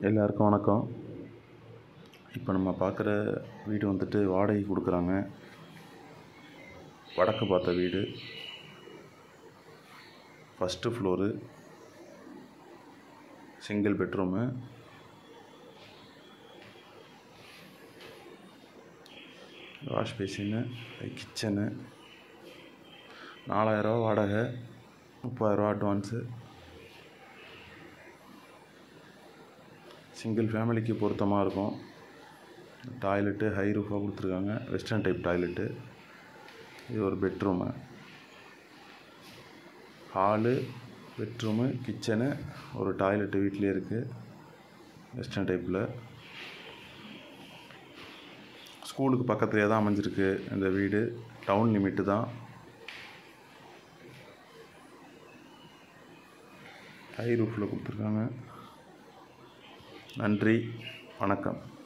எல்லாருக்கும் வணக்கம் இப்போ நம்ம பார்க்குற வீடு வந்துட்டு வாடகைக்கு கொடுக்குறாங்க வடக்கு பார்த்த வீடு first floor single bedroom wash basin kitchen நாலாயிரரூவா வாடகை முப்பதாயிரரூவா அட்வான்ஸு சிங்கிள் ஃபேமிலிக்கு பொருத்தமாக இருக்கும் டாய்லெட்டு ஹை ரூஃபாக கொடுத்துருக்காங்க வெஸ்டர்ன் டைப் டாய்லெட்டு இது ஒரு பெட்ரூமு ஹாலு பெட்ரூமு கிச்சனு ஒரு டாய்லெட்டு வீட்டிலே இருக்குது வெஸ்டர்ன் டைப்பில் ஸ்கூலுக்கு பக்கத்துலேயே தான் அமைஞ்சிருக்கு இந்த வீடு டவுன் லிமிட்டு தான் ஹை ரூஃபில் கொடுத்துருக்காங்க நன்றி வணக்கம்